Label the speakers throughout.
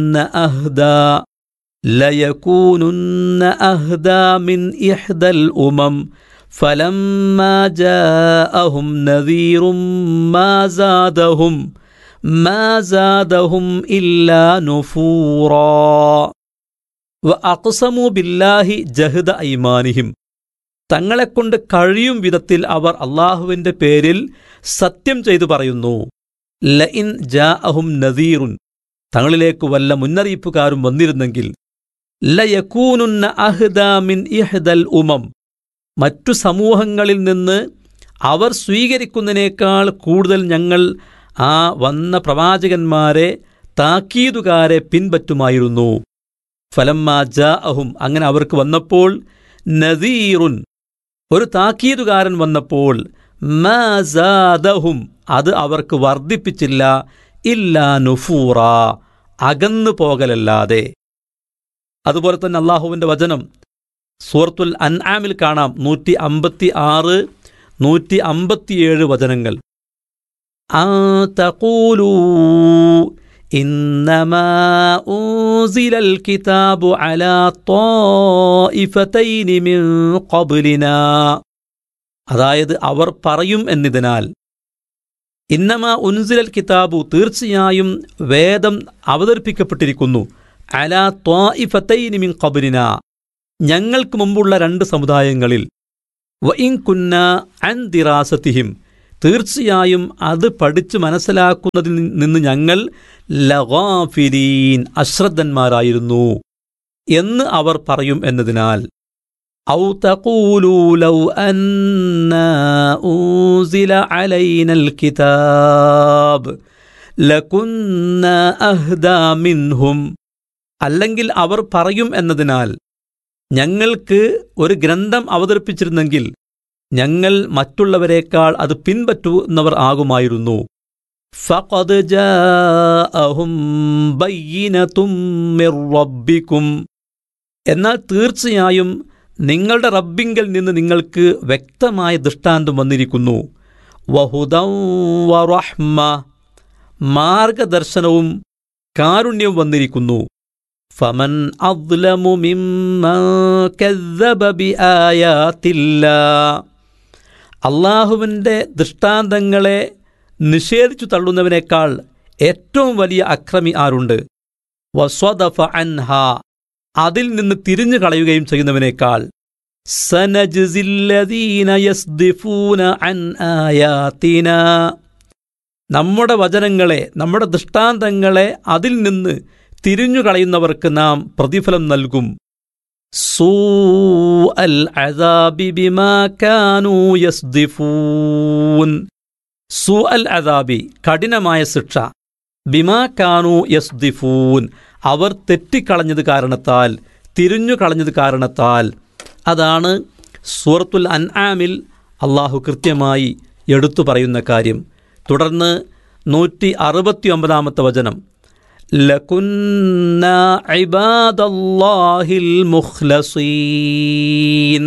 Speaker 1: أهدى ليكونن أهدى من إحدى الأمم فلما جاءهم نذير ما زادهم ما زادهم إلا نفورا وأقسموا بالله جهد أيمانهم തങ്ങളെക്കൊണ്ട് കഴിയും വിധത്തിൽ അവർ അള്ളാഹുവിന്റെ പേരിൽ സത്യം ചെയ്തു പറയുന്നു ലഇൻ ജാ അഹും നദീറുൻ തങ്ങളിലേക്ക് വല്ല മുന്നറിയിപ്പുകാരും വന്നിരുന്നെങ്കിൽ ലയക്കൂനുന്ന അഹ്ദാമിൻ ഇഹ്ദൽ ഉമം മറ്റു സമൂഹങ്ങളിൽ നിന്ന് അവർ സ്വീകരിക്കുന്നതിനേക്കാൾ കൂടുതൽ ഞങ്ങൾ ആ വന്ന പ്രവാചകന്മാരെ താക്കീതുകാരെ പിൻപറ്റുമായിരുന്നു ഫലമ്മാ ജാ അഹും അങ്ങനെ അവർക്ക് വന്നപ്പോൾ നദീറുൻ ഒരു താക്കീതുകാരൻ വന്നപ്പോൾ മസാദഹും അത് അവർക്ക് വർദ്ധിപ്പിച്ചില്ല ഇല്ലാ നുഫൂറ അകന്നു പോകലല്ലാതെ അതുപോലെ തന്നെ അള്ളാഹുവിൻ്റെ വചനം സൂറത്തുൽ അൻആമിൽ കാണാം നൂറ്റി അമ്പത്തി ആറ് നൂറ്റി അമ്പത്തിയേഴ് വചനങ്ങൾ ആ തഖൂലൂ إنما أنزل الكتاب على طائفتين من قبلنا അതായത് അവർ പറയും എന്നതിനാൽ ഇന്നമ ഉൻസിലൽ കിതാബു തീർച്ചയായും വേദം അവതരിപ്പിക്കപ്പെട്ടിരിക്കുന്നു അല ത്വാഇഫത്തൈനി മിൻ ഖബലിന ഞങ്ങൾക്ക് മുമ്പുള്ള രണ്ട് സമുദായങ്ങളിൽ വഇൻ കുന്ന അൻ ദിറാസത്തിഹിം തീർച്ചയായും അത് പഠിച്ചു മനസ്സിലാക്കുന്നതിൽ നിന്ന് ഞങ്ങൾ ലഗാഫിലീൻ അശ്രദ്ധന്മാരായിരുന്നു എന്ന് അവർ പറയും എന്നതിനാൽ ഔ തഖൂലൂ ലൗ അന്നാ ഊസില അലൈനൽ കിതാബ് ലകുന്ന അഹ്ദാ മിൻഹും അല്ലെങ്കിൽ അവർ പറയും എന്നതിനാൽ ഞങ്ങൾക്ക് ഒരു ഗ്രന്ഥം അവതരിപ്പിച്ചിരുന്നെങ്കിൽ ഞങ്ങൾ മറ്റുള്ളവരെക്കാൾ അത് പിൻപറ്റുന്നവർ ആകുമായിരുന്നു ഫഖദ് ജാഅഹും ബയ്യിനതും മിർ റബ്ബിക്കും എന്നാൽ തീർച്ചയായും നിങ്ങളുടെ റബ്ബിങ്കൽ നിന്ന് നിങ്ങൾക്ക് വ്യക്തമായ ദൃഷ്ടാന്തം വന്നിരിക്കുന്നു വഹുദം വറഹ്മ മാർഗദർശനവും കാരുണ്യവും വന്നിരിക്കുന്നു ഫമൻ അദ്ലമു മിമ്മൻ കദ്ദബ ബിആയാത്തില്ലാ അള്ളാഹുവിൻ്റെ ദൃഷ്ടാന്തങ്ങളെ നിഷേധിച്ചു തള്ളുന്നവനേക്കാൾ ഏറ്റവും വലിയ അക്രമി ആരുണ്ട് വസ്വദഫ അൻഹ അതിൽ നിന്ന് തിരിഞ്ഞു കളയുകയും ചെയ്യുന്നവനേക്കാൾ സനജ്സില്ലദീന യസ്ദിഫൂന അൻ ആയാത്തിന നമ്മുടെ വചനങ്ങളെ നമ്മുടെ ദൃഷ്ടാന്തങ്ങളെ അതിൽ നിന്ന് തിരിഞ്ഞു കളയുന്നവർക്ക് നാം പ്രതിഫലം നൽകും സൂ അൽ അദാബി ബിമാ കാനൂ യസ്ദിഫൂൻ സൂ അൽ അദാബി കഠിനമായ ശിക്ഷ ബിമാ കാനൂ യസ്ദിഫൂൻ അവർ തെറ്റിക്കളഞ്ഞത് കാരണത്താൽ തിരിഞ്ഞു കളഞ്ഞത് കാരണത്താൽ അതാണ് സൂറത്തുൽ അൻആമിൽ അള്ളാഹു കൃത്യമായി എടുത്തു പറയുന്ന കാര്യം തുടർന്ന് നൂറ്റി അറുപത്തി ഒമ്പതാമത്തെ വചനം ലകുന്ന ഇബാദല്ലാഹിൽ മുഖ്ലസീൻ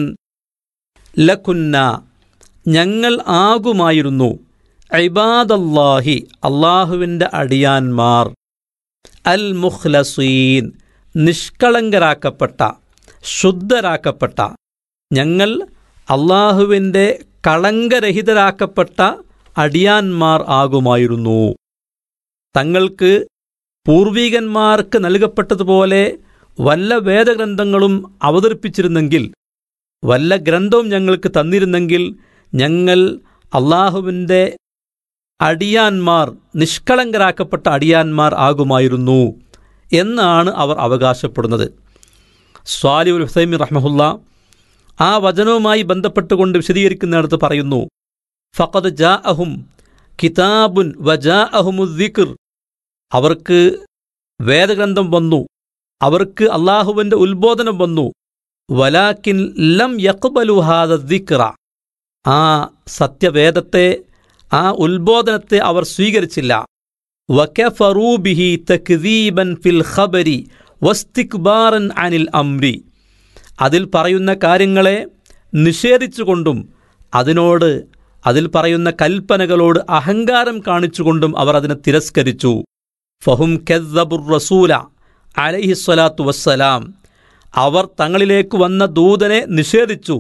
Speaker 1: ലകുന്ന ഞങ്ങൾ ആകുമായിരുന്നു ഇബാദല്ലാഹി അള്ളാഹുവിൻ്റെ അടിയാന്മാർ അൽ മുഖ്ലസീൻ നിഷ്കളങ്കരാക്കപ്പെട്ട ശുദ്ധരാക്കപ്പെട്ട ഞങ്ങൾ അള്ളാഹുവിൻ്റെ കളങ്കരഹിതരാക്കപ്പെട്ട അടിയാന്മാർ ആകുമായിരുന്നു തങ്ങൾക്ക് പൂർവീകന്മാർക്ക് നൽകപ്പെട്ടതുപോലെ വല്ല വേദഗ്രന്ഥങ്ങളും അവതരിപ്പിച്ചിരുന്നെങ്കിൽ വല്ല ഗ്രന്ഥവും ഞങ്ങൾക്ക് തന്നിരുന്നെങ്കിൽ ഞങ്ങൾ അള്ളാഹുവിൻ്റെ അടിയാന്മാർ നിഷ്കളങ്കരാക്കപ്പെട്ട അടിയാന്മാർ ആകുമായിരുന്നു എന്നാണ് അവർ അവകാശപ്പെടുന്നത് സ്വാലിഉൽ ഹുസൈമി റഹ്മഹുല്ല ആ വചനവുമായി ബന്ധപ്പെട്ടുകൊണ്ട് വിശദീകരിക്കുന്നിടത്ത് പറയുന്നു ഫഖദ് ജാ അഹും കിതാബുൻ വജാ അഹുമുദ്ദിഖർ അവർക്ക് വേദഗ്രന്ഥം വന്നു അവർക്ക് അള്ളാഹുവിൻ്റെ ഉത്ബോധനം വന്നു വലാക്കിൻ ലം യക്ബലു ഹാദ ദിക്റ ആ സത്യവേദത്തെ ആ ഉത്ബോധനത്തെ അവർ സ്വീകരിച്ചില്ല വകഫറൂബിഹി തക്ദീബൻ ഫിൽ ഖബരി വസ്തിക്ബാറൻ അനിൽ അംരി അതിൽ പറയുന്ന കാര്യങ്ങളെ നിഷേധിച്ചുകൊണ്ടും അതിനോട് അതിൽ പറയുന്ന കൽപ്പനകളോട് അഹങ്കാരം കാണിച്ചുകൊണ്ടും അവർ അതിനെ തിരസ്കരിച്ചു ഫഹും കെദ്ദബുർ റസൂല അലഹിസ്വലാത്തു വസ്സലാം അവർ തങ്ങളിലേക്ക് വന്ന ദൂതനെ നിഷേധിച്ചു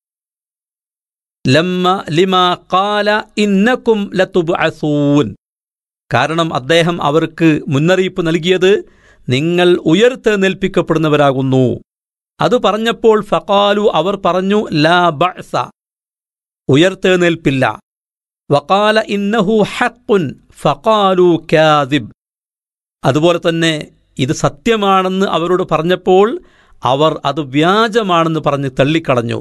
Speaker 1: ലമ്മ ലിമ കാല ഇന്നക്കും ലത്തുബഅസൂൻ കാരണം അദ്ദേഹം അവർക്ക് മുന്നറിയിപ്പ് നൽകിയത് നിങ്ങൾ ഉയർത്തെഴുന്നേൽപ്പിക്കപ്പെടുന്നവരാകുന്നു അത് പറഞ്ഞപ്പോൾ ഫക്കാലു അവർ പറഞ്ഞു ലാ ബഅസ ഉയർത്തെഴുന്നേൽപ്പില്ല വക്കാല ഇന്നഹു ഹക്കുൻ ഫക്കാലു കാദിബ് അതുപോലെ തന്നെ ഇത് സത്യമാണെന്ന് അവരോട് പറഞ്ഞപ്പോൾ അവർ അത് വ്യാജമാണെന്ന് പറഞ്ഞ് തള്ളിക്കളഞ്ഞു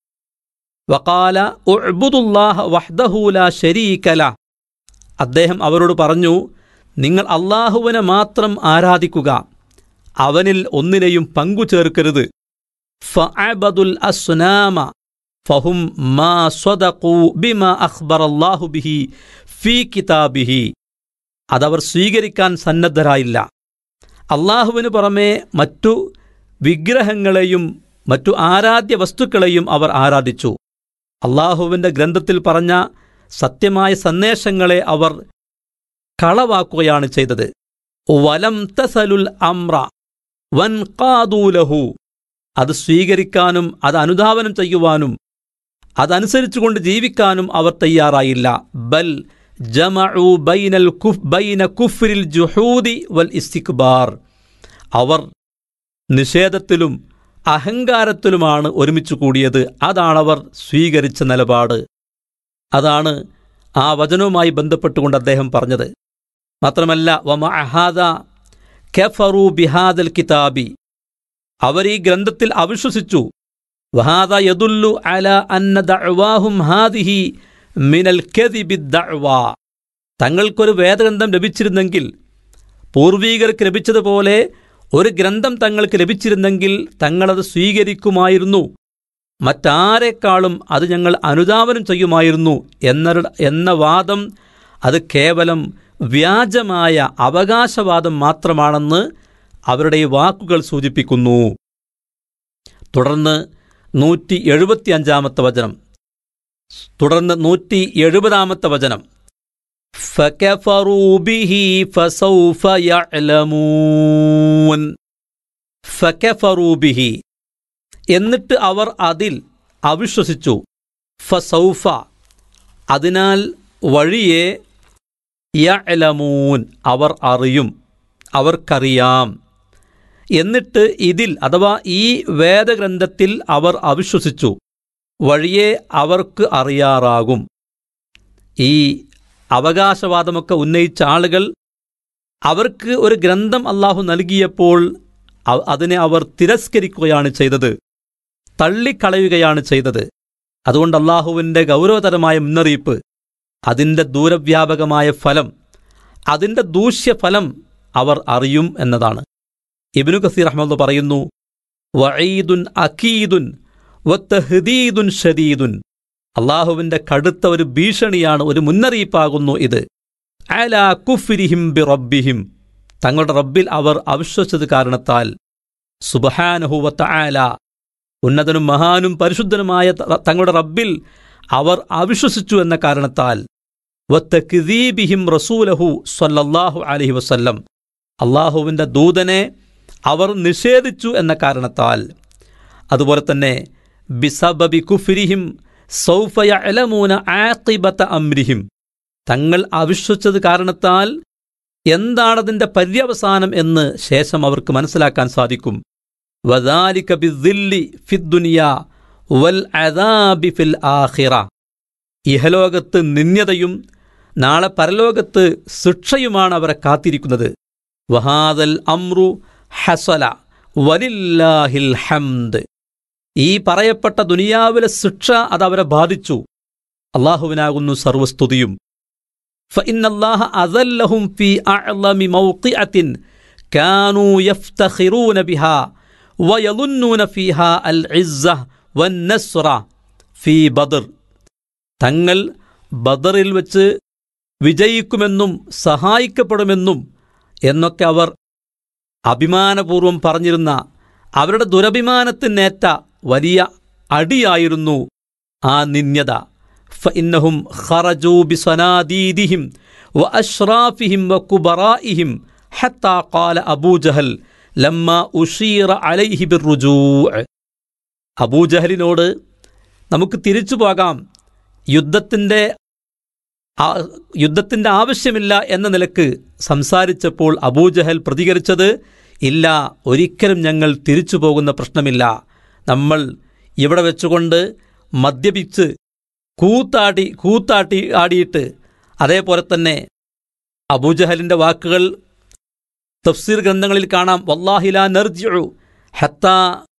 Speaker 1: വക്കാല ഉഅ്ബുദുല്ലാഹ വഹ്ദഹു ലാ ശരീകല അദ്ദേഹം അവരോട് പറഞ്ഞു നിങ്ങൾ അള്ളാഹുവിനെ മാത്രം ആരാധിക്കുക അവനിൽ ഒന്നിനെയും പങ്കു ചേർക്കരുത് ഫഅബദുൽ അസ്നാമ ഫഹും മാ സ്വദഖു ബിമാ അഖ്ബറല്ലാഹു ബിഹി ഫീ കിതാബിഹി അതവർ സ്വീകരിക്കാൻ സന്നദ്ധരായില്ല അള്ളാഹുവിന് പുറമെ മറ്റു വിഗ്രഹങ്ങളെയും മറ്റു ആരാധ്യ വസ്തുക്കളെയും അവർ ആരാധിച്ചു അള്ളാഹുവിൻ്റെ ഗ്രന്ഥത്തിൽ പറഞ്ഞ സത്യമായ സന്ദേശങ്ങളെ അവർ കളവാക്കുകയാണ് ചെയ്തത് വലം തസലുൽ അമ്ര വൻ കാതൂലഹു അത് സ്വീകരിക്കാനും അത് അനുധാവനം ചെയ്യുവാനും അതനുസരിച്ചുകൊണ്ട് ജീവിക്കാനും അവർ തയ്യാറായില്ല ബൽ ജമഉ ബൈനൽ കുഫ് ബൈന കുഫ്രിൽ ജുഹൂദി വൽ ഇസ്തിക്ബാർ അവർ നിഷേധത്തിലും അഹങ്കാരത്തിലുമാണ് ഒരുമിച്ച് കൂടിയത് അതാണവർ സ്വീകരിച്ച നിലപാട് അതാണ് ആ വചനവുമായി ബന്ധപ്പെട്ടുകൊണ്ട് അദ്ദേഹം പറഞ്ഞത് മാത്രമല്ല വമ അഹാദ കെഫറു ബിഹാദൽ കിതാബി അവർ ഈ ഗ്രന്ഥത്തിൽ അവിശ്വസിച്ചു വഹാദ യദുല്ലു അല അന്ന ദഅ്വാഹും ഹാദിഹി മിനൽ കെദിബി ദഅ്വാ തങ്ങൾക്കൊരു വേദഗ്രന്ഥം ലഭിച്ചിരുന്നെങ്കിൽ പൂർവീകർക്ക് ലഭിച്ചതുപോലെ ഒരു ഗ്രന്ഥം തങ്ങൾക്ക് ലഭിച്ചിരുന്നെങ്കിൽ തങ്ങളത് സ്വീകരിക്കുമായിരുന്നു മറ്റാരെക്കാളും അത് ഞങ്ങൾ അനുധാവനം ചെയ്യുമായിരുന്നു എന്ന എന്ന വാദം അത് കേവലം വ്യാജമായ അവകാശവാദം മാത്രമാണെന്ന് അവരുടെ ഈ വാക്കുകൾ സൂചിപ്പിക്കുന്നു തുടർന്ന് നൂറ്റി എഴുപത്തിയഞ്ചാമത്തെ വചനം തുടർന്ന് നൂറ്റി എഴുപതാമത്തെ വചനം فكفروا به فسوف يعلمون فكفروا به എന്നിട്ട് അവർ അതിൽ അവിശ്വസിച്ചു ഫസൗഫ അതിനാൽ വഴിയെ യഅലമൂൻ അവർ അറിയും അവർക്കറിയാം എന്നിട്ട് ഇതിൽ അഥവാ ഈ വേദഗ്രന്ഥത്തിൽ അവർ അവിശ്വസിച്ചു വഴിയെ അവർക്ക് അറിയാറാകും ഈ അവകാശവാദമൊക്കെ ഉന്നയിച്ച ആളുകൾ അവർക്ക് ഒരു ഗ്രന്ഥം അള്ളാഹു നൽകിയപ്പോൾ അതിനെ അവർ തിരസ്കരിക്കുകയാണ് ചെയ്തത് തള്ളിക്കളയുകയാണ് ചെയ്തത് അതുകൊണ്ട് അള്ളാഹുവിൻ്റെ ഗൗരവതരമായ മുന്നറിയിപ്പ് അതിൻ്റെ ദൂരവ്യാപകമായ ഫലം അതിൻ്റെ ദൂഷ്യഫലം അവർ അറിയും എന്നതാണ് ഇബിനു കസീർ അഹമ്മദ് പറയുന്നു വഈദുൻ അക്കീദുൻ വത്തഹദീദുൻ ഷദീദുൻ അള്ളാഹുവിൻ്റെ കടുത്ത ഒരു ഭീഷണിയാണ് ഒരു മുന്നറിയിപ്പാകുന്നു ഇത് അലാ കുഫിരിഹിം ബി റബ്ബിഹിം തങ്ങളുടെ റബ്ബിൽ അവർ അവിശ്വസിച്ചത് കാരണത്താൽ സുബഹാനഹുവത്ത ആല ഉന്നതനും മഹാനും പരിശുദ്ധനുമായ തങ്ങളുടെ റബ്ബിൽ അവർ അവിശ്വസിച്ചു എന്ന കാരണത്താൽ വത്തക്കിദീബിഹിം റസൂലഹു സ്വല്ലല്ലാഹു അലഹി വസല്ലം അള്ളാഹുവിൻ്റെ ദൂതനെ അവർ നിഷേധിച്ചു എന്ന കാരണത്താൽ അതുപോലെ തന്നെ ബിസബബി കുഫിരിഹിം സൗഫയ എലമൂന ആക്കിബത്ത അമ്രിഹിം തങ്ങൾ അവിശ്വസിച്ചത് കാരണത്താൽ എന്താണതിൻ്റെ പര്യവസാനം എന്ന് ശേഷം അവർക്ക് മനസ്സിലാക്കാൻ സാധിക്കും വദാലിക ബിദ്ദില്ലി ഫിദ്ദുനിയ വൽ അദാബി ഫിൽ ആഖിറ ഇഹലോകത്ത് നിന്യതയും നാളെ പരലോകത്ത് ശിക്ഷയുമാണ് അവരെ കാത്തിരിക്കുന്നത് വഹാദൽ അമ്രു ഹസല വലില്ലാഹിൽ ഹംദ് ഈ പറയപ്പെട്ട ദുനിയാവിലെ ശിക്ഷ അത് അവരെ ബാധിച്ചു അള്ളാഹുവിനാകുന്നു സർവസ്തുതിയും فإن الله أذلهم في أعظم موقعة كانوا يفتخرون بها ويظنون فيها العزة والنصر في بدر തങ്ങൾ ബദറിൽ വെച്ച് വിജയിക്കുമെന്നും സഹായിക്കപ്പെടുമെന്നും എന്നൊക്കെ അവർ അഭിമാനപൂർവം പറഞ്ഞിരുന്ന അവരുടെ ദുരഭിമാനത്തിനേറ്റ വലിയ അടിയായിരുന്നു ആ നിന്യത فإنهم خرجوا بصناديدهم وأشرافهم وكبرائهم حتى قال أبو جهل ലമ്മ ഉഷീറ അലൈഹി ബിർറുജൂ അബൂജഹലിനോട് നമുക്ക് തിരിച്ചു പോകാം യുദ്ധത്തിൻ്റെ ആ- യുദ്ധത്തിൻ്റെ ആവശ്യമില്ല എന്ന നിലക്ക് സംസാരിച്ചപ്പോൾ അബൂജഹൽ പ്രതികരിച്ചത് ഇല്ല ഒരിക്കലും ഞങ്ങൾ തിരിച്ചു പോകുന്ന പ്രശ്നമില്ല നമ്മൾ ഇവിടെ വെച്ചുകൊണ്ട് മദ്യപിച്ച് കൂത്താടി കൂത്താട്ടി ആടിയിട്ട് അതേപോലെ തന്നെ അബൂജഹലിൻ്റെ വാക്കുകൾ തഫ്സീർ ഗ്രന്ഥങ്ങളിൽ കാണാം വല്ലാഹില നർജിഉ ഹത്ത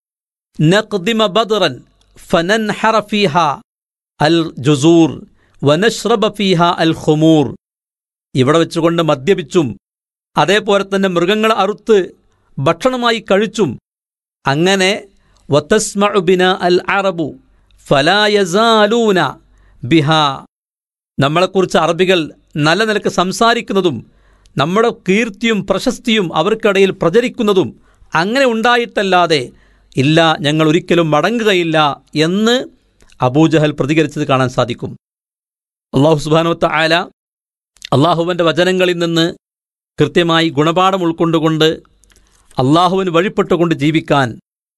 Speaker 1: നഖ്ദിമ ബദ്റൻ ഫനൻഹറ ഫീഹ അൽ ജുസൂർ വനഷ്റബ ഫീഹ അൽ ഖുമൂർ ഇവിടെ വെച്ചുകൊണ്ട് മദ്യപിച്ചും അതേപോലെ തന്നെ മൃഗങ്ങളെ അറുത്ത് ഭക്ഷണമായി കഴിച്ചും അങ്ങനെ വതസ്മഉ ബിന അൽ അറബു ഫലാ യസാലൂന ബിഹ നമ്മളെക്കുറിച്ച് അറബികൾ നല്ല നിലക്ക് സംസാരിക്കുന്നതും നമ്മുടെ കീർത്തിയും പ്രശസ്തിയും അവർക്കിടയിൽ പ്രചരിക്കുന്നതും അങ്ങനെ ഉണ്ടായിട്ടല്ലാതെ ഇല്ല ഞങ്ങൾ ഒരിക്കലും മടങ്ങുകയില്ല എന്ന് അബൂജഹൽ പ്രതികരിച്ചത് കാണാൻ സാധിക്കും അള്ളാഹു സുബാനുവത്ത ആല അള്ളാഹുവിൻ്റെ വചനങ്ങളിൽ നിന്ന് കൃത്യമായി ഗുണപാഠം ഉൾക്കൊണ്ടുകൊണ്ട് അള്ളാഹുവിന് വഴിപ്പെട്ടുകൊണ്ട് ജീവിക്കാൻ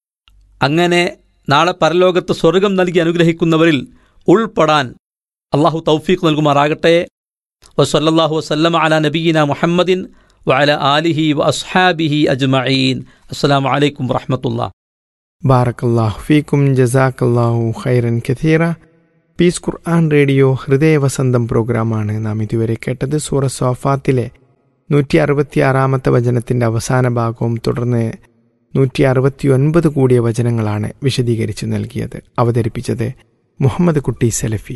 Speaker 1: അങ്ങനെ നാളെ പരലോകത്ത് സ്വർഗം നൽകി അനുഗ്രഹിക്കുന്നവരിൽ ഉൾപ്പെടാൻ അള്ളാഹു തൗഫീഖ് നൽകുമാറാകട്ടെ വസല്ലല്ലാഹു വസല്ലമ അല നബീന മുഹമ്മദിൻ വഅല ആലിഹി വ അസ്ഹാബിഹി അജ്മഈൻ അസ്സലാമു അലൈക്കും വറഹ്മത്തുള്ളാഹി
Speaker 2: ബാറക്കല്ലാഹു ഫീക്കും ജസാക്കല്ലാഹു ഖൈറൻ കഥീറ പീസ് ഖുർആൻ റേഡിയോ ഹൃദയവസന്തം പ്രോഗ്രാമാണ് നാം ഇതുവരെ കേട്ടത് സൂറ സോഫാത്തിലെ നൂറ്റി അറുപത്തി ആറാമത്തെ വചനത്തിൻ്റെ അവസാന ഭാഗവും തുടർന്ന് നൂറ്റി അറുപത്തി ഒൻപത് കൂടിയ വചനങ്ങളാണ് വിശദീകരിച്ചു നൽകിയത് അവതരിപ്പിച്ചത് മുഹമ്മദ് കുട്ടി സലഫി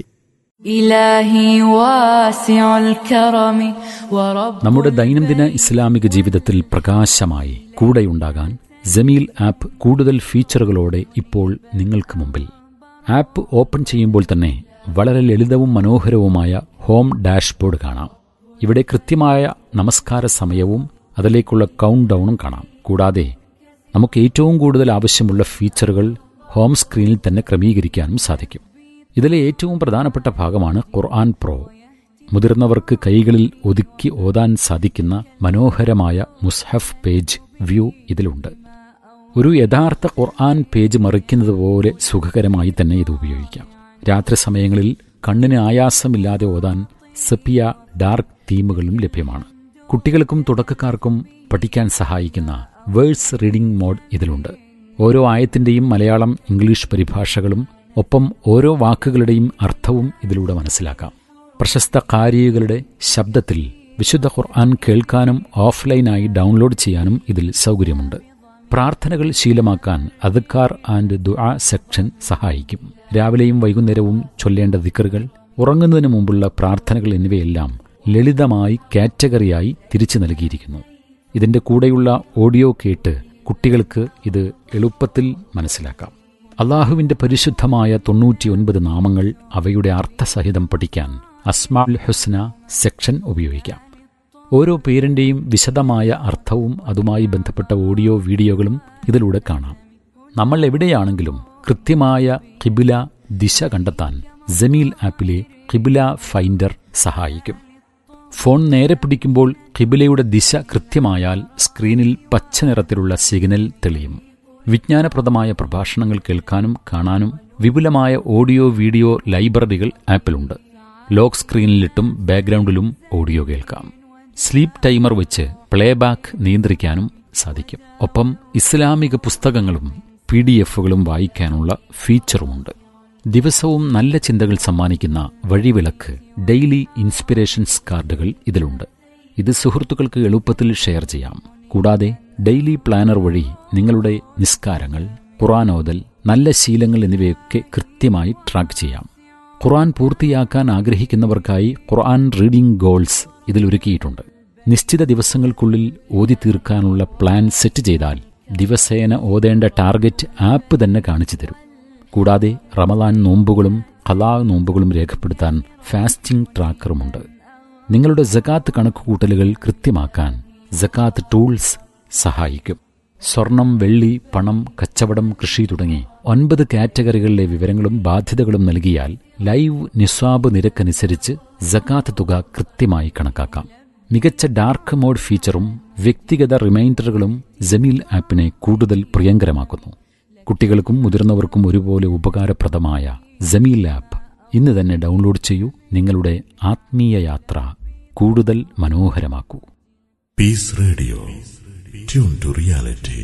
Speaker 3: إلهي واسع الكرم ورب
Speaker 4: നമ്മുടെ ദൈനംദിന ഇസ്ലാമിക ജീവിതത്തിൽ പ്രകാശമായി കൂടെയുണ്ടാകാൻ ജമീൽ ആപ്പ് കൂടുതൽ ഫീച്ചറുകളോടെ ഇപ്പോൾ നിങ്ങൾക്ക് മുമ്പിൽ ആപ്പ് ഓപ്പൺ ചെയ്യുമ്പോൾ തന്നെ വളരെ ലളിതവും മനോഹരവുമായ ഹോം ഡാഷ്ബോർഡ് കാണാം ഇവിടെ കൃത്യമായ നമസ്കാര സമയവും അതിലേക്കുള്ള കൗണ്ട് ഡൗണും കാണാം കൂടാതെ നമുക്ക് ഏറ്റവും കൂടുതൽ ആവശ്യമുള്ള ഫീച്ചറുകൾ ഹോം സ്ക്രീനിൽ തന്നെ ക്രമീകരിക്കാനും സാധിക്കും ഇതിലെ ഏറ്റവും പ്രധാനപ്പെട്ട ഭാഗമാണ് ഖുർആൻ പ്രോ മുതിർന്നവർക്ക് കൈകളിൽ ഒതുക്കി ഓതാൻ സാധിക്കുന്ന മനോഹരമായ മുസ്ഹഫ് പേജ് വ്യൂ ഇതിലുണ്ട് ഒരു യഥാർത്ഥ ഖുർആൻ പേജ് മറിക്കുന്നത് പോലെ സുഖകരമായി തന്നെ ഇത് ഉപയോഗിക്കാം രാത്രി സമയങ്ങളിൽ കണ്ണിന് ആയാസമില്ലാതെ ഓതാൻ സെപ്പിയ ഡാർക്ക് തീമുകളും ലഭ്യമാണ് കുട്ടികൾക്കും തുടക്കക്കാർക്കും പഠിക്കാൻ സഹായിക്കുന്ന വേഴ്സ് റീഡിംഗ് മോഡ് ഇതിലുണ്ട് ഓരോ ആയത്തിന്റെയും മലയാളം ഇംഗ്ലീഷ് പരിഭാഷകളും ഒപ്പം ഓരോ വാക്കുകളുടെയും അർത്ഥവും ഇതിലൂടെ മനസ്സിലാക്കാം പ്രശസ്ത കാരികളുടെ ശബ്ദത്തിൽ വിശുദ്ധ ഖുർആൻ കേൾക്കാനും ഓഫ്ലൈനായി ഡൗൺലോഡ് ചെയ്യാനും ഇതിൽ സൗകര്യമുണ്ട് പ്രാർത്ഥനകൾ ശീലമാക്കാൻ അദ്ക്കാർ ആൻഡ് ദുആ സെക്ഷൻ സഹായിക്കും രാവിലെയും വൈകുന്നേരവും ചൊല്ലേണ്ട ദിക്കറുകൾ ഉറങ്ങുന്നതിന് മുമ്പുള്ള പ്രാർത്ഥനകൾ എന്നിവയെല്ലാം ലളിതമായി കാറ്റഗറിയായി തിരിച്ചു നൽകിയിരിക്കുന്നു ഇതിന്റെ കൂടെയുള്ള ഓഡിയോ കേട്ട് കുട്ടികൾക്ക് ഇത് എളുപ്പത്തിൽ മനസ്സിലാക്കാം അള്ളാഹുവിന്റെ പരിശുദ്ധമായ തൊണ്ണൂറ്റിയൊൻപത് നാമങ്ങൾ അവയുടെ അർത്ഥസഹിതം പഠിക്കാൻ അസ്മാൽ ഹുസ്ന സെക്ഷൻ ഉപയോഗിക്കാം ഓരോ പേരിന്റെയും വിശദമായ അർത്ഥവും അതുമായി ബന്ധപ്പെട്ട ഓഡിയോ വീഡിയോകളും ഇതിലൂടെ കാണാം നമ്മൾ എവിടെയാണെങ്കിലും കൃത്യമായ കിബില ദിശ കണ്ടെത്താൻ ജമീൽ ആപ്പിലെ കിബില ഫൈൻഡർ സഹായിക്കും ഫോൺ നേരെ പിടിക്കുമ്പോൾ കിബിലയുടെ ദിശ കൃത്യമായാൽ സ്ക്രീനിൽ പച്ച നിറത്തിലുള്ള സിഗ്നൽ തെളിയും വിജ്ഞാനപ്രദമായ പ്രഭാഷണങ്ങൾ കേൾക്കാനും കാണാനും വിപുലമായ ഓഡിയോ വീഡിയോ ലൈബ്രറികൾ ആപ്പിലുണ്ട് ലോക്ക് സ്ക്രീനിലിട്ടും ബാക്ക്ഗ്രൗണ്ടിലും ഓഡിയോ കേൾക്കാം സ്ലീപ്പ് ടൈമർ വെച്ച് പ്ലേബാക്ക് നിയന്ത്രിക്കാനും സാധിക്കും ഒപ്പം ഇസ്ലാമിക പുസ്തകങ്ങളും പി ഡി എഫുകളും വായിക്കാനുള്ള ഫീച്ചറുമുണ്ട് ദിവസവും നല്ല ചിന്തകൾ സമ്മാനിക്കുന്ന വഴിവിളക്ക് ഡെയിലി ഇൻസ്പിറേഷൻസ് കാർഡുകൾ ഇതിലുണ്ട് ഇത് സുഹൃത്തുക്കൾക്ക് എളുപ്പത്തിൽ ഷെയർ ചെയ്യാം കൂടാതെ ഡെയിലി പ്ലാനർ വഴി നിങ്ങളുടെ നിസ്കാരങ്ങൾ ഖുറാനോദൽ നല്ല ശീലങ്ങൾ എന്നിവയൊക്കെ കൃത്യമായി ട്രാക്ക് ചെയ്യാം ഖുർആൻ പൂർത്തിയാക്കാൻ ആഗ്രഹിക്കുന്നവർക്കായി ഖുർആൻ റീഡിംഗ് ഗോൾസ് ഇതിൽ ഒരുക്കിയിട്ടുണ്ട് നിശ്ചിത ദിവസങ്ങൾക്കുള്ളിൽ ഓതി തീർക്കാനുള്ള പ്ലാൻ സെറ്റ് ചെയ്താൽ ദിവസേന ഓതേണ്ട ടാർഗറ്റ് ആപ്പ് തന്നെ കാണിച്ചു തരും കൂടാതെ റമദാൻ നോമ്പുകളും ഖലാ നോമ്പുകളും രേഖപ്പെടുത്താൻ ഫാസ്റ്റിംഗ് ട്രാക്കറുമുണ്ട് നിങ്ങളുടെ ജക്കാത്ത് കണക്കുകൂട്ടലുകൾ കൃത്യമാക്കാൻ ജക്കാത്ത് ടൂൾസ് സഹായിക്കും സ്വർണം വെള്ളി പണം കച്ചവടം കൃഷി തുടങ്ങി ഒൻപത് കാറ്റഗറികളിലെ വിവരങ്ങളും ബാധ്യതകളും നൽകിയാൽ ലൈവ് നിസ്വാബ് നിരക്കനുസരിച്ച് ജക്കാത്ത് തുക കൃത്യമായി കണക്കാക്കാം മികച്ച ഡാർക്ക് മോഡ് ഫീച്ചറും വ്യക്തിഗത റിമൈൻഡറുകളും ജമീൽ ആപ്പിനെ കൂടുതൽ പ്രിയങ്കരമാക്കുന്നു കുട്ടികൾക്കും മുതിർന്നവർക്കും ഒരുപോലെ ഉപകാരപ്രദമായ ജമീൽ ആപ്പ് ഇന്ന് തന്നെ ഡൗൺലോഡ് ചെയ്യൂ നിങ്ങളുടെ ആത്മീയ യാത്ര കൂടുതൽ മനോഹരമാക്കൂ
Speaker 5: Peace Radio. Tune to reality.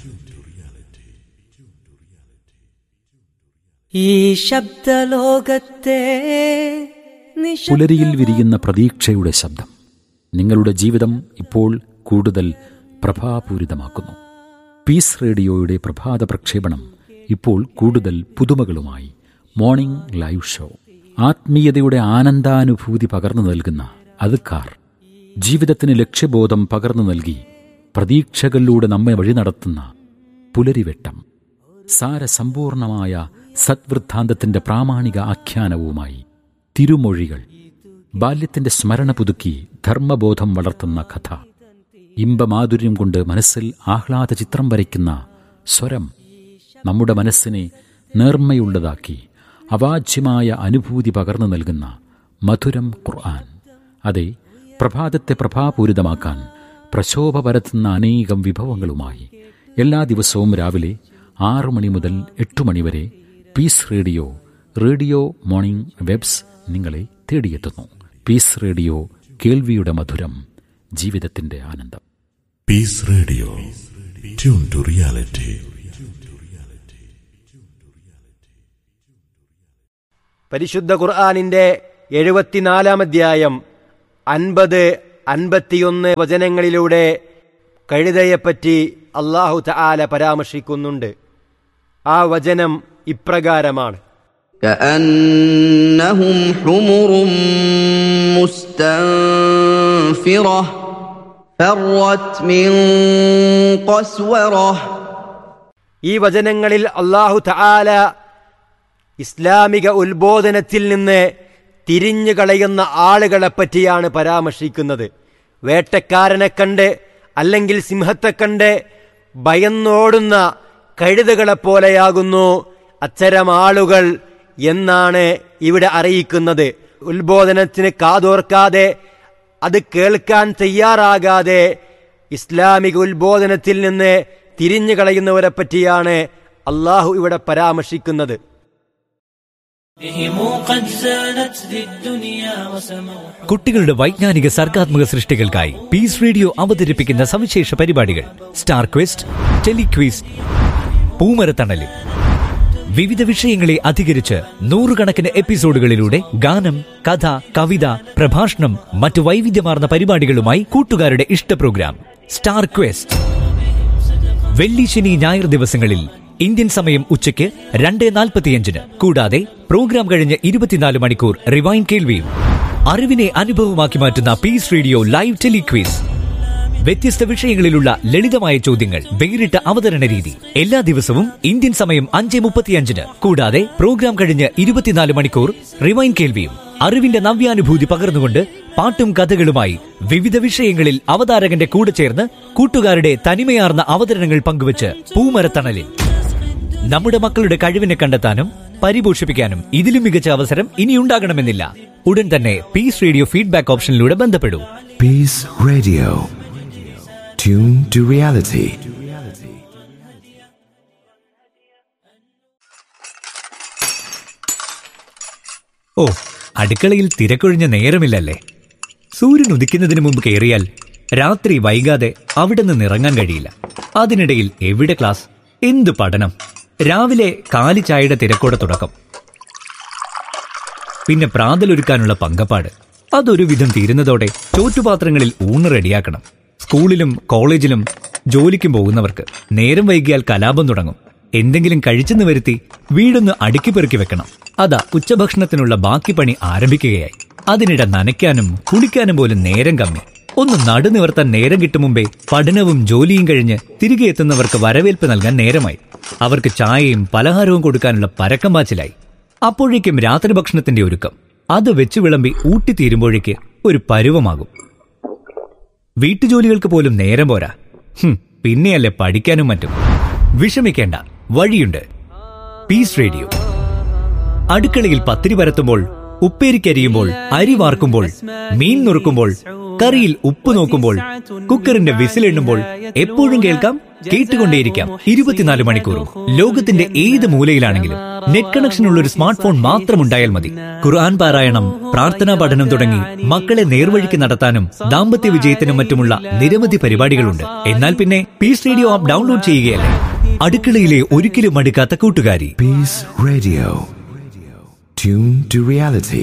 Speaker 6: ഈ ശബ്ദലോകത്തെ നിശബ്ദ-
Speaker 4: പുലരിയിൽ വിരിയുന്ന പ്രതീക്ഷയുടെ ശബ്ദം നിങ്ങളുടെ ജീവിതം ഇപ്പോൾ കൂടുതൽ പ്രഭാപൂരിതമാക്കുന്നു പീസ് റേഡിയോയുടെ പ്രഭാത പ്രക്ഷേപണം ഇപ്പോൾ കൂടുതൽ പുതുമകളുമായി മോർണിംഗ് ലൈവ് ഷോ ആത്മീയതയുടെ ആനന്ദാനുഭൂതി പകർന്നു നൽകുന്ന അതുക്കാർ ജീവിതത്തിന് ലക്ഷ്യബോധം പകർന്നു നൽകി പ്രതീക്ഷകളിലൂടെ നമ്മെ വഴി നടത്തുന്ന പുലരിവെട്ടം സാരസമ്പൂർണമായ സദ്വൃദ്ധാന്തത്തിന്റെ പ്രാമാണിക ആഖ്യാനവുമായി തിരുമൊഴികൾ ബാല്യത്തിന്റെ സ്മരണ പുതുക്കി ധർമ്മബോധം വളർത്തുന്ന കഥ ഇമ്പമാധുര്യം കൊണ്ട് മനസ്സിൽ ആഹ്ലാദ ചിത്രം വരയ്ക്കുന്ന സ്വരം നമ്മുടെ മനസ്സിനെ നേർമ്മയുള്ളതാക്കി അവാച്യമായ അനുഭൂതി പകർന്നു നൽകുന്ന മധുരം ഖുർആൻ അതെ പ്രഭാതത്തെ പ്രഭാപൂരിതമാക്കാൻ പ്രശോഭ പരത്തുന്ന അനേകം വിഭവങ്ങളുമായി എല്ലാ ദിവസവും രാവിലെ ആറു മണി മുതൽ എട്ട് മണി വരെ peace radio radio morning waves നിങ്ങളെ തേടിയെത്തുന്നു പീസ് റേഡിയോ കേൾവിയുടെ മധുരം ജീവിതത്തിന്റെ ആനന്ദം
Speaker 5: Peace Radio. Tune to reality.
Speaker 7: പരിശുദ്ധ ഖുർആാനിന്റെ എഴുപത്തിനാലാം അധ്യായം അൻപത് അൻപത്തിയൊന്ന് വചനങ്ങളിലൂടെ കഴുതയെപ്പറ്റി അള്ളാഹു തആല പരാമർശിക്കുന്നുണ്ട് ആ വചനം ഇപ്രകാരമാണ്
Speaker 8: كأنهم حمر مستنفرة فرت من قسورة
Speaker 7: ഈ വചനങ്ങളിൽ അള്ളാഹു തആല ഇസ്ലാമിക ഉത്ബോധനത്തിൽ നിന്ന് തിരിഞ്ഞു കളയുന്ന ആളുകളെ പറ്റിയാണ് പരാമർശിക്കുന്നത് വേട്ടക്കാരനെ കണ്ട് അല്ലെങ്കിൽ സിംഹത്തെ കണ്ട് ഭയന്നോടുന്ന കഴുതകളെപ്പോലെയാകുന്നു അത്തരം ആളുകൾ എന്നാണ് ഇവിടെ അറിയിക്കുന്നത് ഉത്ബോധനത്തിന് കാതോർക്കാതെ അത് കേൾക്കാൻ തയ്യാറാകാതെ ഇസ്ലാമിക ഉത്ബോധനത്തിൽ നിന്ന് തിരിഞ്ഞു കളയുന്നവരെ പറ്റിയാണ് അള്ളാഹു ഇവിടെ പരാമർശിക്കുന്നത്
Speaker 6: بهم قد زانت ذي الدنيا وسموا
Speaker 9: കുട്ടികളുടെ വൈജ്ഞാനിക സർഗാത്മക സൃഷ്ടികൾക്കായി പീസ് റേഡിയോ അവതരിപ്പിക്കുന്ന സവിശേഷ പരിപാടികൾ സ്റ്റാർ ക്വസ്റ്റ് ടെലിക്വിസ് പൂമരത്തണലിൽ വിവിധ വിഷയങ്ങളെ അധികരിച്ച് നൂറുകണക്കിന് എപ്പിസോഡുകളിലൂടെ ഗാനം കഥ കവിത പ്രഭാഷണം മറ്റു വൈവിധ്യമാർന്ന പരിപാടികളുമായി കൂട്ടുകാരുടെ ഇഷ്ട പ്രോഗ്രാം സ്റ്റാർ ക്വസ്റ്റ് വെള്ളി ശനി ഞായർ ദിവസങ്ങളിൽ ഇന്ത്യൻ സമയം ഉച്ചയ്ക്ക് രണ്ട് നാൽപ്പത്തിയഞ്ചിന് കൂടാതെ പ്രോഗ്രാം കഴിഞ്ഞ് ഇരുപത്തിനാല് മണിക്കൂർ റിവൈൻ കേൾവിയും അറിവിനെ അനുഭവമാക്കി മാറ്റുന്ന പീസ് റേഡിയോ ലൈവ് ടെലിക്വീസ് വ്യത്യസ്ത വിഷയങ്ങളിലുള്ള ലളിതമായ ചോദ്യങ്ങൾ വേറിട്ട അവതരണ രീതി എല്ലാ ദിവസവും ഇന്ത്യൻ സമയം അഞ്ച് മുപ്പത്തിയഞ്ചിന് കൂടാതെ പ്രോഗ്രാം കഴിഞ്ഞ് ഇരുപത്തിനാല് മണിക്കൂർ റിവൈൻ കേൾവിയും അറിവിന്റെ നവ്യാനുഭൂതി പകർന്നുകൊണ്ട് പാട്ടും കഥകളുമായി വിവിധ വിഷയങ്ങളിൽ അവതാരകന്റെ കൂടെ ചേർന്ന് കൂട്ടുകാരുടെ തനിമയാർന്ന അവതരണങ്ങൾ പങ്കുവച്ച് പൂമരത്തണലിൽ നമ്മുടെ മക്കളുടെ കഴിവിനെ കണ്ടെത്താനും പരിപോഷിപ്പിക്കാനും ഇതിലും മികച്ച അവസരം ഇനിയുണ്ടാകണമെന്നില്ല ഉടൻ തന്നെ പീസ് റേഡിയോ ഫീഡ്ബാക്ക് ഓപ്ഷനിലൂടെ ബന്ധപ്പെടൂ
Speaker 10: Peace Radio. Tune to reality.
Speaker 9: ഓ അടുക്കളയിൽ തിരക്കൊഴിഞ്ഞ നേരമില്ലല്ലേ സൂര്യൻ ഉദിക്കുന്നതിന് മുമ്പ് കയറിയാൽ രാത്രി വൈകാതെ അവിടെ നിന്ന് ഇറങ്ങാൻ കഴിയില്ല അതിനിടയിൽ എവിടെ ക്ലാസ് എന്ത് പഠനം രാവിലെ കാലി ചായയുടെ തിരക്കോടെ തുടക്കം പിന്നെ പ്രാതലൊരുക്കാനുള്ള പങ്കപ്പാട് അതൊരു വിധം തീരുന്നതോടെ ചോറ്റുപാത്രങ്ങളിൽ ഊണ് റെഡിയാക്കണം സ്കൂളിലും കോളേജിലും ജോലിക്കും പോകുന്നവർക്ക് നേരം വൈകിയാൽ കലാപം തുടങ്ങും എന്തെങ്കിലും കഴിച്ചെന്ന് വരുത്തി വീടൊന്ന് അടുക്കി പെറുക്കി വെക്കണം അതാ ഉച്ചഭക്ഷണത്തിനുള്ള ബാക്കി പണി ആരംഭിക്കുകയായി അതിനിടെ നനയ്ക്കാനും കുളിക്കാനും പോലും നേരം കമ്മി ഒന്ന് നടുനിവർത്താൻ നേരം കിട്ടും മുമ്പേ പഠനവും ജോലിയും കഴിഞ്ഞ് തിരികെ എത്തുന്നവർക്ക് വരവേൽപ്പ് നൽകാൻ നേരമായി അവർക്ക് ചായയും പലഹാരവും കൊടുക്കാനുള്ള പരക്കം പാച്ചിലായി അപ്പോഴേക്കും രാത്രി ഭക്ഷണത്തിന്റെ ഒരുക്കം അത് വെച്ച് വിളമ്പി ഊട്ടിത്തീരുമ്പോഴേക്ക് ഒരു പരുവമാകും വീട്ടുജോലികൾക്ക് പോലും നേരം പോരാ ഹും, പിന്നെയല്ലേ പഠിക്കാനും മറ്റും വിഷമിക്കേണ്ട വഴിയുണ്ട് പീസ് റേഡിയോ അടുക്കളയിൽ പത്തിരി പരത്തുമ്പോൾ ഉപ്പേരിക്കരിയുമ്പോൾ അരി വാർക്കുമ്പോൾ മീൻ നുറുക്കുമ്പോൾ കറിയിൽ ഉപ്പ് നോക്കുമ്പോൾ കുക്കറിന്റെ വിസിലെണ്ണുമ്പോൾ എപ്പോഴും കേൾക്കാം കേട്ടുകൊണ്ടേയിരിക്കാം ഇരുപത്തിനാല് മണിക്കൂറും ലോകത്തിന്റെ ഏത് മൂലയിലാണെങ്കിലും നെറ്റ് കണക്ഷൻ ഉള്ള ഒരു സ്മാർട്ട് ഫോൺ മാത്രം ഉണ്ടായാൽ മതി ഖുർആൻ പാരായണം പ്രാർത്ഥനാ പഠനം തുടങ്ങി മക്കളെ നേർവഴിക്ക് നടത്താനും ദാമ്പത്യ വിജയത്തിനും മറ്റുമുള്ള നിരവധി പരിപാടികളുണ്ട് എന്നാൽ പിന്നെ പീസ് റേഡിയോ ആപ്പ് ഡൗൺലോഡ് ചെയ്യുകയല്ലേ അടുക്കളയിലെ ഒരിക്കലും മടുക്കാത്ത കൂട്ടുകാരി
Speaker 10: Peace Radio. Tune to reality.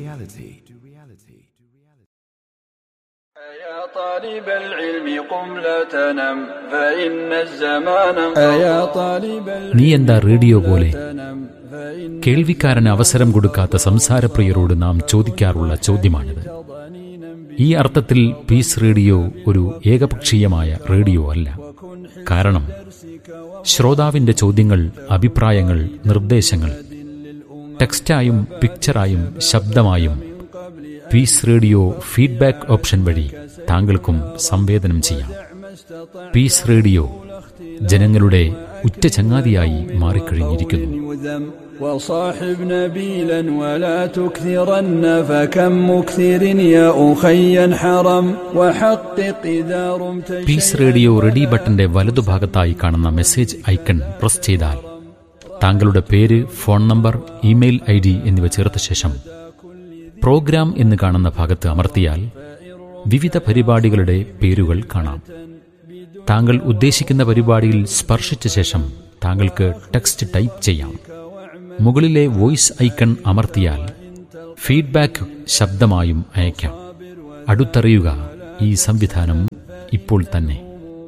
Speaker 11: يا طالب العلم قم لا تنم فإن الزمان يا طالب
Speaker 4: നീ എന്താ റേഡിയോ പോലെ
Speaker 11: العلم فإن
Speaker 4: കേൾവിക്കാരന് അവസരം കൊടുക്കാത്ത സംസാരപ്രിയരോട് നാം ചോദിക്കാറുള്ള ചോദ്യമാണിത് ഈ അർത്ഥത്തിൽ പീസ് റേഡിയോ ഒരു ഏകപക്ഷീയമായ റേഡിയോ അല്ല കാരണം ശ്രോതാവിന്റെ ചോദ്യങ്ങൾ അഭിപ്രായങ്ങൾ നിർദ്ദേശങ്ങൾ ടെക്സ്റ്റായും പിക്ചറായും ശബ്ദമായും പീസ് റേഡിയോ ഫീഡ്ബാക്ക് ഓപ്ഷൻ വഴി താങ്കൾക്കും സംവേദനം ചെയ്യാം പീസ് റേഡിയോ ജനങ്ങളുടെ ഉറ്റ ചങ്ങാതിയായി മാറിക്കഴിഞ്ഞിരിക്കുന്നു
Speaker 11: يذم وصاحب نبيلا ولا تكثرن فكم مكثر يا أخي حرم وحقق إذا رمت
Speaker 4: പീസ് റേഡിയോ റെഡി ബട്ടന്റെ വലതുഭാഗത്തായി കാണുന്ന മെസ്സേജ് ഐക്കൺ പ്രസ് ചെയ്താൽ താങ്കളുടെ പേര് phone number email I D എന്നിവ ചേർത്ത ശേഷം പ്രോഗ്രാം എന്ന് കാണുന്ന ഭാഗത്ത് അമർത്തിയാൽ വിവിധ പരിപാടികളുടെ പേരുകൾ കാണാം താങ്കൾ ഉദ്ദേശിക്കുന്ന പരിപാടിയിൽ സ്പർശിച്ച ശേഷം താങ്കൾക്ക് ടെക്സ്റ്റ് ടൈപ്പ് ചെയ്യാം മുകളിലെ വോയിസ് ഐക്കൺ അമർത്തിയാൽ ഫീഡ്ബാക്ക് ശബ്ദമായും അയക്കാം അടുത്തറിയുക ഈ സംവിധാനം ഇപ്പോൾ തന്നെ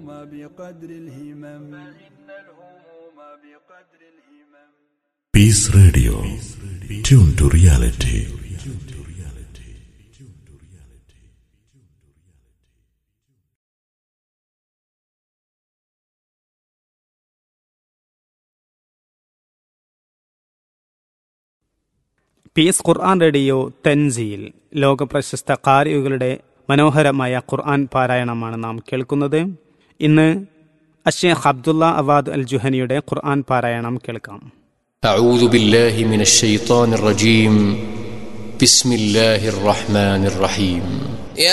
Speaker 5: Peace Radio. Tune to reality.
Speaker 12: Peace Quran radio തെൻസീൽ ലോകപ്രശസ്ത കാരികളുടെ മനോഹരമായ ഖുർആൻ പാരായണമാണ് നാം കേൾക്കുന്നത് ഇന്ന് അഷേഖ് അബ്ദുള്ള അവാദ് അൽ ജുഹനിയുടെ ഖുർആൻ പാരായണം കേൾക്കാം
Speaker 13: أعوذ بالله من الشيطان الرجيم بسم الله الرحمن الرحيم